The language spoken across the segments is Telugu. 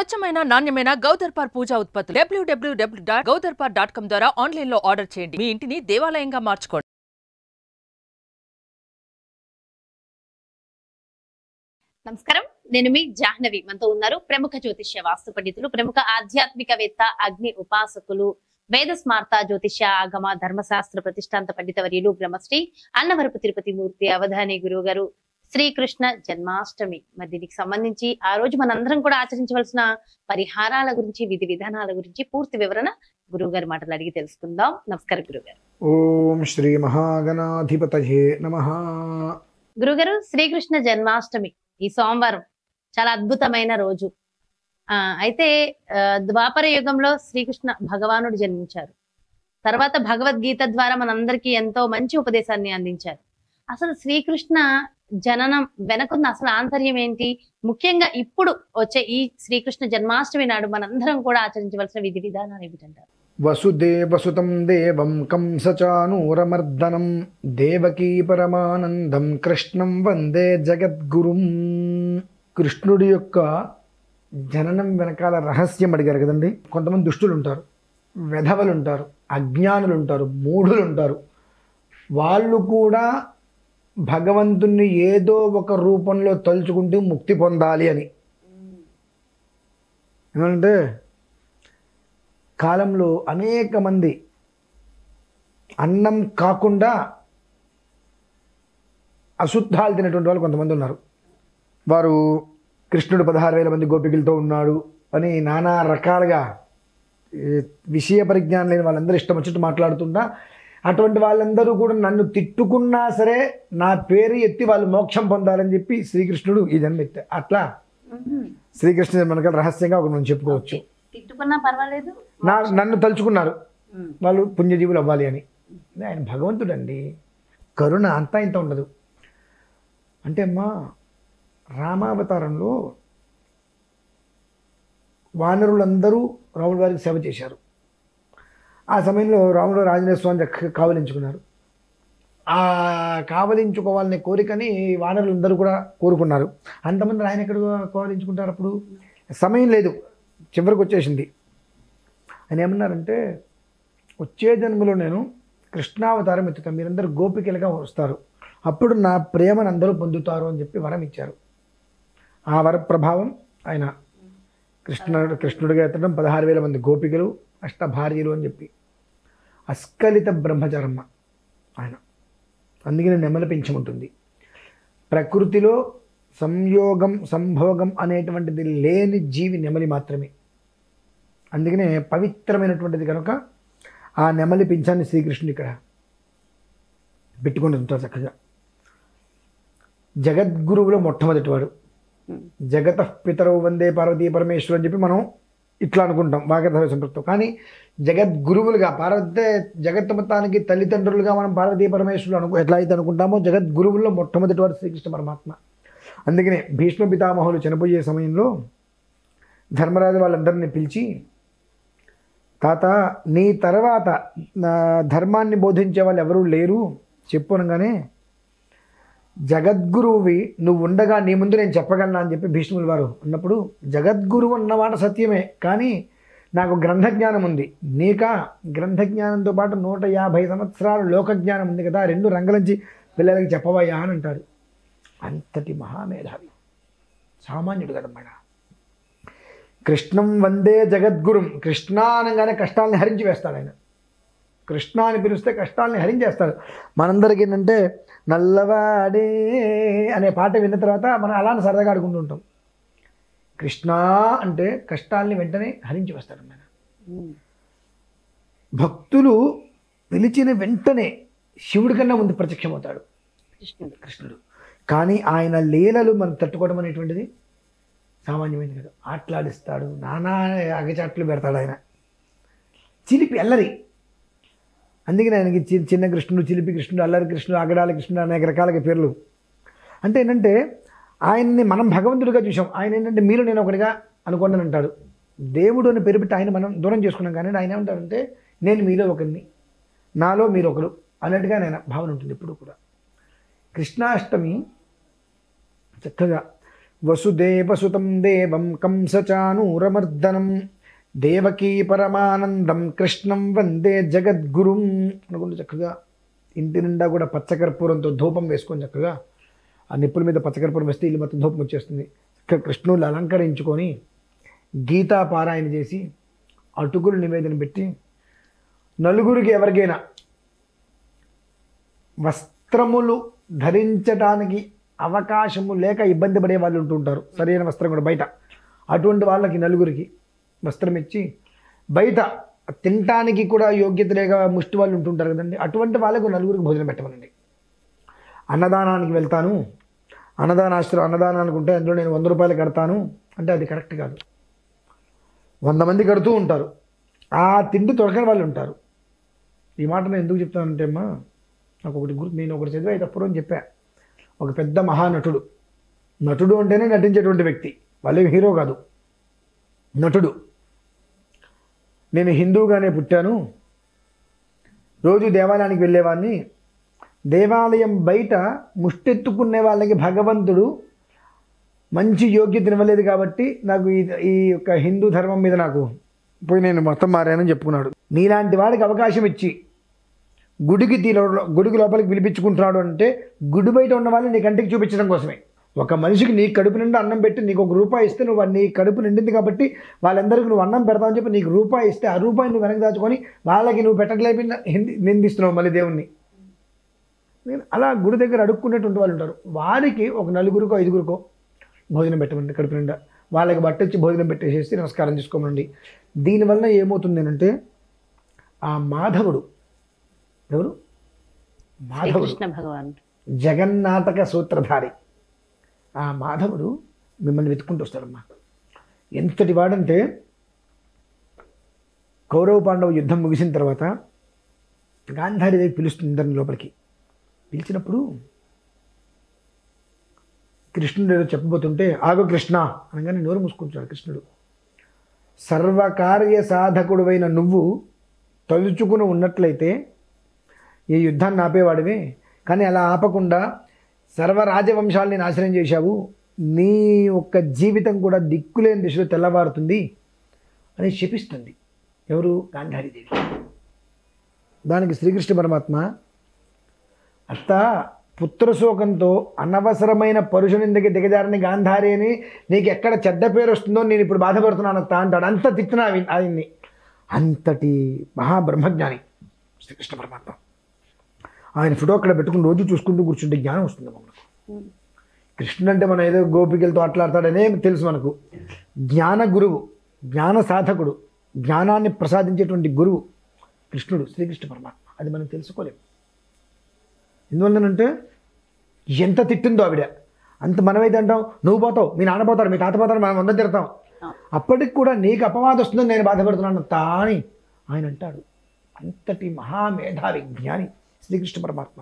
స్వచ్ఛమైన నాణ్యమైన గౌదర్పార్ పూజా ఉత్పత్తులు డబ్ల్యూడబ్ల్యూడబ్ల్యూ డాట్ గౌదర్పార్ డాట్ కామ్ ద్వారా ఆన్లైన్ లో ఆర్డర్ చేయండి మీ ఇంటిని దేవాలయంగా మార్చుకోండి నమస్కారం నేను మీ జాహ్నవి మనతో ఉన్నారు ప్రముఖ జ్యోతిష్య వాస్తు పండితులు ప్రముఖ ఆధ్యాత్మికవేత్త అగ్ని ఉపాసకులు వేద స్మార్త జ్యోతిష్య ఆగమ ధర్మశాస్త్ర ప్రతిష్టాంత పండితవర్యులు బ్రహ్మశ్రీ అన్నవరపు తిరుపతి మూర్తి అవధాని గురువు గారు శ్రీకృష్ణ జన్మాష్టమి మరి దీనికి సంబంధించి ఆ రోజు మనందరం కూడా ఆచరించవలసిన పరిహారాల గురించి విధి విధానాల గురించి పూర్తి వివరణ గురువు గారి మాటలు అడిగి తెలుసుకుందాం నమస్కారం గురువు గారు ఓం శ్రీ మహాగణాధిపతయే నమ గురుగారు శ్రీకృష్ణ జన్మాష్టమి ఈ సోమవారం చాలా అద్భుతమైన రోజు ఆ అయితే ఆ, ద్వాపర యుగంలో శ్రీకృష్ణ భగవానుడు జన్మించారు తర్వాత భగవద్గీత ద్వారా మనందరికీ ఎంతో మంచి ఉపదేశాన్ని అందించారు అసలు శ్రీకృష్ణ జననం వెనకున్న అసలు ఆంతర్యం ఏంటి ముఖ్యంగా ఇప్పుడు వచ్చే ఈ శ్రీకృష్ణ జన్మాష్టమి నాడు మనందరం కూడా ఆచరించవలసిన విధి విధానాలు ఏమిటంటారు వసుదేవసుతం దేవం కంసచానూరమర్దనం దేవకీ పరమానందం కృష్ణం వందే జగద్గురుం కృష్ణుడి యొక్క జననం వెనకాల రహస్యం అడిగారు కదండి కొంతమంది దుష్టులు ఉంటారు వెధవలు ఉంటారు అజ్ఞానులు ఉంటారు మూఢులు ఉంటారు వాళ్ళు కూడా భగవంతుణ్ణి ఏదో ఒక రూపంలో తలుచుకుంటూ ముక్తి పొందాలి అని ఏమంటే కాలంలో అనేక మంది అన్నం కాకుండా అశుద్ధాలు తినేటువంటి వాళ్ళు కొంతమంది ఉన్నారు వారు కృష్ణుడు పదహారు వేల మంది గోపికలతో ఉన్నాడు అని నానా రకాలుగా ఈ విషయ పరిజ్ఞానం లేని వాళ్ళందరూ ఇష్టం వచ్చినట్టు మాట్లాడుతుంటా అటువంటి వాళ్ళందరూ కూడా నన్ను తిట్టుకున్నా సరే నా పేరు ఎత్తి వాళ్ళు మోక్షం పొందాలని చెప్పి శ్రీకృష్ణుడు ఈ జన్మ ఎత్తా అట్లా శ్రీకృష్ణ జన్మనక రహస్యంగా ఒక మనం చెప్పుకోవచ్చు తిట్టుకున్నా పర్వాలేదు నా నన్ను తలుచుకున్నారు ఉమ్. వాళ్ళు పుణ్యజీవులు అవ్వాలి అని ఆయన భగవంతుడండి కరుణ అంతా ఇంత ఉండదు అంటే అమ్మా రామావతారంలో వానరులందరూ రాముడి వారికి సేవ చేశారు ఆ సమయంలో రాముడు ఆంజనేయ స్వామి చక్కగా కావలించుకున్నారు ఆ కావలించుకోవాలనే కోరికని వానరులందరూ కూడా కోరుకున్నారు అంతమంది ఆయన ఎక్కడ కావలించుకుంటారు అప్పుడు సమయం లేదు చివరికి వచ్చేసింది ఆయన ఏమన్నారంటే వచ్చే జన్మలో నేను కృష్ణావతారం ఎత్తుతాను మీరందరూ గోపికలుగా వస్తారు అప్పుడు నా ప్రేమను అందరూ పొందుతారు అని చెప్పి వరం ఇచ్చారు ఆ వర ప్రభావం ఆయన కృష్ణుడు కృష్ణుడిగా ఎత్తడం పదహారు వేల మంది గోపికలు అష్ట భార్యలు అని చెప్పి అస్కలిత బ్రహ్మచరమ్మ ఆయన అందుకని నెమలి పెంచముంటుంది ప్రకృతిలో సంయోగం సంభోగం అనేటువంటిది లేని జీవి నెమలి మాత్రమే అందుకనే పవిత్రమైనటువంటిది కనుక ఆ నెమలి పింఛాన్ని శ్రీకృష్ణుడు ఇక్కడ పెట్టుకొని ఉంటారు చక్కగా జగద్గురువులో మొట్టమొదటివాడు జగత పితరవు వందే పార్వతీ పరమేశ్వరు అని చెప్పి మనం ఇట్లా అనుకుంటాం వాగర్ధ సంపృక్తం కానీ జగద్గురువులుగా పార్వతే జగత్ మొత్తానికి తల్లిదండ్రులుగా మనం పార్వతీ పరమేశ్వరులు అనుకో ఎట్లా అయితే అనుకుంటామో జగద్గురువుల్లో మొట్టమొదటి వాడు శ్రీకృష్ణ పరమాత్మ అందుకనే భీష్మ పితామహులు చనిపోయే సమయంలో ధర్మరాజు వాళ్ళందరినీ పిలిచి తాత నీ తర్వాత నా ధర్మాన్ని బోధించే వాళ్ళు ఎవరూ లేరు చెప్పు అనగానే జగద్గురువువి నువ్వు ఉండగా నీ ముందు నేను చెప్పగలనా అని చెప్పి భీష్ముల వారు అన్నప్పుడు జగద్గురువు అన్నమాట సత్యమే కానీ నాకు గ్రంథజ్ఞానం ఉంది నీక గ్రంథజ్ఞానంతో పాటు నూట యాభై సంవత్సరాలు లోకజ్ఞానం ఉంది కదా రెండు రంగులంచి పిల్లలకి చెప్పవయ్యా అని అంటాడు అంతటి మహామేధావి సామాన్యుడు కదమ్మా కృష్ణం వందే జగద్గురుం కృష్ణ అనగానే కష్టాలని హరించి వేస్తాడు ఆయన కృష్ణ అని పిలిస్తే కష్టాలని హరించేస్తాడు మనందరికీ ఏంటంటే నల్లవాడే అనే పాట విన్న తర్వాత మనం అలానే సరదాగా ఆడుకుంటూ ఉంటాం కృష్ణ అంటే కష్టాలని వెంటనే హరించి వేస్తాడు ఆయన భక్తులు పిలిచిన వెంటనే శివుడి కన్నా ముందు ప్రత్యక్షమవుతాడు కృష్ణుడు కృష్ణుడు కానీ ఆయన లీలలు మనం తట్టుకోవడం అనేటువంటిది సామాన్యమైనది కాదు ఆటలాడిస్తాడు నానా అగచాట్లు పెడతాడు ఆయన చిలిపి అల్లరి అందుకని ఆయనకి చి- చిన్న కృష్ణుడు చిలిపి కృష్ణుడు అల్లరి కృష్ణుడు అగడాల కృష్ణుడు అనేక రకాలుగా పేర్లు అంటే ఏంటంటే ఆయన్ని మనం భగవంతుడిగా చూసాం ఆయన ఏంటంటే మీరు నేను ఒకటిగా అనుకోండి అని అంటాడు దేవుడు అని పేరు పెట్టి ఆయన మనం దూరం చేసుకున్నాం కానీ ఆయన ఏమంటారంటే నేను మీలో ఒకరిని నాలో మీరు ఒకరు అన్నట్టుగా ఆయన భావన ఉంటుంది ఎప్పుడు కూడా కృష్ణాష్టమి చక్కగా వసుదేవసుతం దేవం కంసచానూరమర్దనం దేవకీ పరమానందం కృష్ణం వందే జగద్గురుం అనుకుంటూ చక్కగా ఇంటి నిండా కూడా పచ్చకర్పూరంతో ధూపం వేసుకొని చక్కగా ఆ నిప్పుల మీద పచ్చకర్పూరం వేస్తే ఇల్లు మొత్తం ధూపం వచ్చేస్తుంది చక్కగా కృష్ణుళ్ళు అలంకరించుకొని గీతా పారాయణ చేసి అటుకులు నివేదన పెట్టి నలుగురికి ఎవరికైనా వస్త్రములు ధరించడానికి అవకాశము లేక ఇబ్బంది పడే వాళ్ళు ఉంటుంటారు సరైన వస్త్రం కూడా బయట అటువంటి వాళ్ళకి నలుగురికి వస్త్రం ఇచ్చి బయట తినటానికి కూడా యోగ్యత లేక ముష్టి వాళ్ళు ఉంటుంటారు కదండి అటువంటి వాళ్ళకు నలుగురికి భోజనం పెట్టమనండి అన్నదానానికి వెళ్తాను అన్నదానాశ్రం అన్నదానానికి ఉంటే అందులో నేను వంద రూపాయలు కడతాను అంటే అది కరెక్ట్ కాదు వంద మంది కడుతూ ఉంటారు ఆ తిండి దొరకని వాళ్ళు ఉంటారు ఈ మాట నేను ఎందుకు చెప్తానంటే అమ్మా నాకు ఒకటి గుర్తు నేను ఒకటి చదివా తప్పుడు అని చెప్పా ఒక పెద్ద మహానటుడు నటుడు అంటేనే నటించేటువంటి వ్యక్తి వాళ్ళే హీరో కాదు నటుడు నేను హిందూగానే పుట్టాను రోజు దేవాలయానికి వెళ్ళేవాడిని దేవాలయం బయట ముష్టెత్తుకునే వాళ్ళకి భగవంతుడు మంచి యోగ్యత ఇవ్వలేదు కాబట్టి నాకు ఈ ఈ యొక్క హిందూ ధర్మం మీద నాకు పోయి నేను మొత్తం మారానని చెప్పుకున్నాడు నీలాంటి వాడికి అవకాశం ఇచ్చి గుడికి తీలో గుడికి లోపలికి పిలిపించుకుంటున్నాడు అంటే గుడి బయట ఉన్న వాళ్ళని నీ కంటికి చూపించడం కోసమే ఒక మనిషికి నీ కడుపు నిండా అన్నం పెట్టి నీకు ఒక రూపాయి ఇస్తే నువ్వు నీ కడుపు నిండింది కాబట్టి వాళ్ళందరికీ నువ్వు అన్నం పెడతావని చెప్పి నీకు రూపాయి ఇస్తే ఆ రూపాయి నువ్వు వెనక దాచుకొని వాళ్ళకి నువ్వు పెట్టట్లేపి హింది నిందిస్తున్నావు మళ్ళీ దేవుణ్ణి నేను అలా గుడి దగ్గర అడుక్కునేటువంటి వాళ్ళు ఉంటారు వారికి ఒక నలుగురికో ఐదుగురికో భోజనం పెట్టమండి కడుపు నిండా వాళ్ళకి బట్టొచ్చి భోజనం పెట్టేసేసి నమస్కారం చేసుకోమండి దీనివల్ల ఏమవుతుంది అంటే ఆ మాధవుడు ఎవరు మాధవుడు శ్రీకృష్ణ భగవాన్ జగన్నాటక సూత్రధారి ఆ మాధవుడు మిమ్మల్ని వెతుక్కుంటూ వస్తాడమ్మా ఎంతటి వాడంటే కౌరవ పాండవ యుద్ధం ముగిసిన తర్వాత గాంధారీదేవి పిలుస్తుంది ఇద్దరిని లోపలికి పిలిచినప్పుడు కృష్ణుడు ఏదో చెప్పబోతుంటే ఆగో కృష్ణ అనగానే నోరు మూసుకుంటాడు కృష్ణుడు సర్వకార్య సాధకుడువైన నువ్వు తలుచుకుని ఉన్నట్లయితే ఈ యుద్ధాన్ని ఆపేవాడివే కానీ అలా ఆపకుండా సర్వ రాజవంశాలని నాశనం చేశావు నీ యొక్క జీవితం కూడా దిక్కులేని దిశలో తెల్లవారుతుంది అని శపిస్తుంది ఎవరు గాంధారీదేవి దానికి శ్రీకృష్ణ పరమాత్మ అత్త పుత్రశోకంతో అనవసరమైన పరుష నిందకి దిగజారని గాంధారి అని నీకు ఎక్కడ చెడ్డ పేరు వస్తుందో నేను ఇప్పుడు బాధపడుతున్నాను అత్త అంటాడు అంత తిట్టిన ఆవి- ఆయన్ని అంతటి మహాబ్రహ్మజ్ఞాని శ్రీకృష్ణ పరమాత్మ ఆయన ఫోటో అక్కడ పెట్టుకుని రోజు చూసుకుంటూ కూర్చుంటే జ్ఞానం వస్తుంది మనకు కృష్ణుడు అంటే మనం ఏదో గోపికలతో అట్లాడతాడనే తెలుసు మనకు జ్ఞాన గురువు జ్ఞాన సాధకుడు జ్ఞానాన్ని ప్రసాదించేటువంటి గురువు కృష్ణుడు శ్రీకృష్ణ పరమాత్మ అది మనం తెలుసుకోలేము ఎందువల్లనంటే ఎంత తిట్టిందో ఆవిడ అంత మనమైతే అంటాం నువ్వు పోతావు మీ నాన్న పోతారు మీ తాత పోతారు మనం అందరం తిడతాం అప్పటికి కూడా నీకు అపవాదం వస్తుందని నేను బాధపడుతున్నాను తాని ఆయన అంటాడు అంతటి మహామేధావి జ్ఞాని శ్రీకృష్ణ పరమాత్మ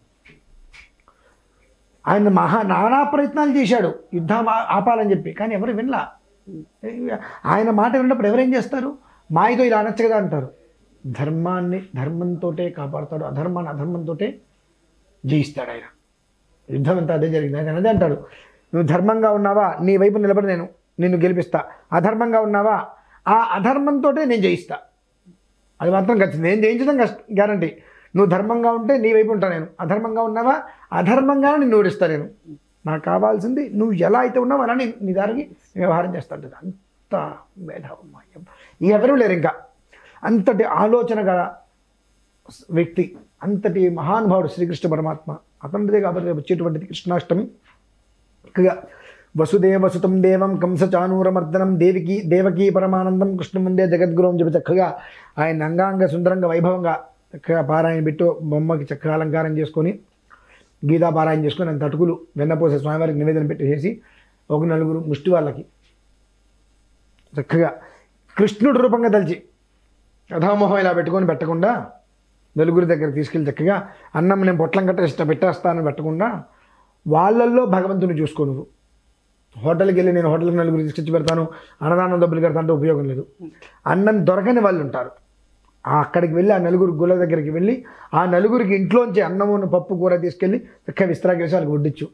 ఆయన మహా నానా ప్రయత్నాలు చేశాడు యుద్ధం ఆ- ఆపాలని చెప్పి కానీ ఎవరు వినలా ఆయన మాట విన్నప్పుడు ఎవరేం చేస్తారు మాయతో ఇలా అనొచ్చు కదా అంటారు ధర్మాన్ని ధర్మంతోటే కాపాడుతాడు అధర్మాన్ని అధర్మంతోటే జయిస్తాడు ఆయన యుద్ధం అంతా అదే జరిగింది ఆయన అదే అంటాడు నువ్వు ధర్మంగా ఉన్నావా నీ వైపు నిలబడి నేను నిన్ను గెలిపిస్తా అధర్మంగా ఉన్నావా ఆ అధర్మంతోటే నేను జయిస్తా అది మాత్రం ఖచ్చితంగా నేను జయించడం కష్ట గ్యారంటీ నువ్వు ధర్మంగా ఉంటే నీ వైపు ఉంటా నేను అధర్మంగా ఉన్నావా అధర్మంగానే నిన్ను ఓడిస్తా నేను నాకు కావాల్సింది నువ్వు ఎలా అయితే ఉన్నావు అలా నీ- నీ దారికి వ్యవహారం చేస్తాడు అంత మేధావం ఎవరూ లేరు ఇంకా అంతటి ఆలోచన గల వ్యక్తి అంతటి మహానుభావుడు శ్రీకృష్ణ పరమాత్మ అతనిదే కాబట్టి రేపు వచ్చేటువంటిది కృష్ణాష్టమి చక్కగా వసుదేవసుతం దేవం కంసచానూరమర్దనం దేవికి దేవకీ పరమానందం కృష్ణ ముందే జగద్గురు అని చెప్పి చక్కగా ఆయన అంగాంగ సుందరంగా వైభవంగా చక్కగా పారాయణ పెట్టు బొమ్మకి చక్కగా అలంకారం చేసుకొని గీతా పారాయణ చేసుకొని అంత అటుకులు వెన్నపోసే స్వామివారికి నివేదన పెట్టేసి ఒక నలుగురు ముష్టి వాళ్ళకి చక్కగా కృష్ణుడు రూపంగా తలిచి కథామోహం ఇలా పెట్టుకొని పెట్టకుండా నలుగురి దగ్గర తీసుకెళ్ళి చక్కగా అన్నం నేను పొట్లం కట్టేస్తా పెట్టేస్తానని పెట్టకుండా వాళ్ళల్లో భగవంతుని చూసుకో నువ్వు హోటల్కి వెళ్ళి నేను హోటల్కి నలుగురు తీసుకొచ్చి పెడతాను అన్నదానం డబ్బులు కడతా అంటే ఉపయోగం లేదు అన్నం దొరకని వాళ్ళు ఉంటారు ఆ అక్కడికి వెళ్ళి ఆ నలుగురు గుళ్ళ దగ్గరికి వెళ్ళి ఆ నలుగురికి ఇంట్లోంచి అన్నమును పప్పు కూర తీసుకెళ్ళి చక్కగా విస్తరాకేసి వాళ్ళకి వడ్డించు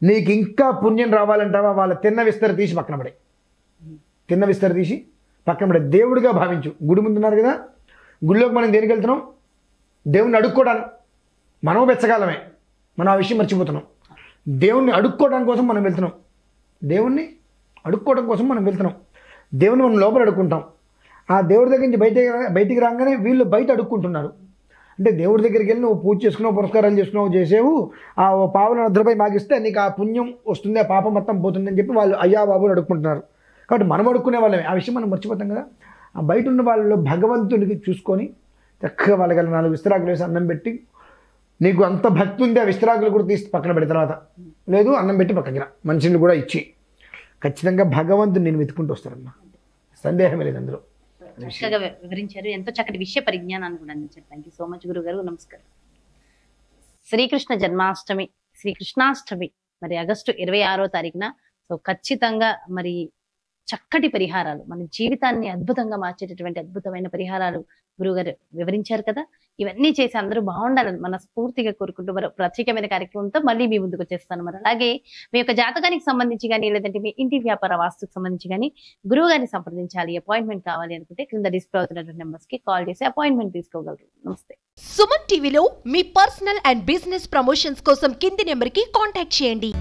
నీకు ఇంకా పుణ్యం రావాలంటావా వాళ్ళ తిన్న విస్తర తీసి పక్కన పడే తిన్న విస్తర తీసి పక్కన పడే దేవుడిగా భావించు గుడి ముందున్నారు కదా గుడిలోకి మనం దేనికి వెళ్తున్నాం దేవుణ్ణి అడుక్కోవడానికి మనం బెచ్చగాలమే మనం ఆ విషయం మర్చిపోతున్నాం దేవుణ్ణి అడుక్కోవడానికి కోసం మనం వెళ్తున్నాం దేవుణ్ణి అడుక్కోవడం కోసం మనం వెళ్తున్నాం దేవుని మనం లోపల అడుక్కుంటాం ఆ దేవుడి దగ్గర నుంచి బయట బయటికి రాగానే వీళ్ళు బయట అడుక్కుంటున్నారు అంటే దేవుడి దగ్గరికి వెళ్ళి నువ్వు పూజ చేసుకున్నావు పురస్కారాలు చేసుకున్నావు చేసేవు ఆ ఓ పావుల అర్ధ మాకు ఇస్తే నీకు ఆ పుణ్యం వస్తుంది ఆ పాపం మొత్తం పోతుంది అని చెప్పి వాళ్ళు అయ్యా బాబు అని అడుక్కుంటున్నారు కాబట్టి మనం అడుక్కునే వాళ్ళమే ఆ విషయం మనం మర్చిపోతాం కదా ఆ బయట ఉన్న వాళ్ళలో భగవంతుడికి చూసుకొని చక్కగా వాళ్ళకి నాలుగు విస్తరాకులు వేసి అన్నం పెట్టి నీకు అంత భక్తి ఉంది ఆ విస్తరాకులు కూడా తీసి పక్కన పెడిన తర్వాత లేదు అన్నం పెట్టి పక్కకి రా మనుషులు కూడా ఇచ్చి ఖచ్చితంగా భగవంతుని నేను వెతుకుంటూ వస్తారమ్మా సందేహమే లేదు అందులో చక్కగా వి- వివరించారు ఎంతో చక్కటి విషయ పరిజ్ఞానాన్ని కూడా అందించారు థ్యాంక్ యూ సో మచ్ గురువు గారు నమస్కారం శ్రీకృష్ణ జన్మాష్టమి శ్రీకృష్ణాష్టమి మరి ఆగస్టు ఇరవై ఆరో తారీఖున సో ఖచ్చితంగా మరి చక్కటి పరిహారాలు మన జీవితాన్ని అద్భుతంగా మార్చేటటువంటి అద్భుతమైన పరిహారాలు గురువుగారు వివరించారు కదా ఇవన్నీ చేసి అందరూ బాగుండాలని మన స్ఫూర్తిగా కోరుకుంటూ మరో ప్రత్యేకమైన కార్యక్రమంతో మళ్ళీ మీ ముందుకు వచ్చేస్తాను మరి అలాగే మీ యొక్క జాతకానికి సంబంధించి కానీ లేదంటే మీ ఇంటి వ్యాపార వాస్తుకు సంబంధించి కానీ గురువు గారిని సంప్రదించాలి అపాయింట్మెంట్ కావాలి అనుకుంటే క్రింద డిస్ప్లే అవుతున్నటువంటి నెంబర్స్ కి కాల్ చేసి అపాయింట్మెంట్ తీసుకోగలరు నమస్తే సుమన్ టీవీలో మీ పర్సనల్ అండ్ బిజినెస్ ప్రమోషన్స్ కోసం కింది నెంబర్కి కాంటాక్ట్ చేయండి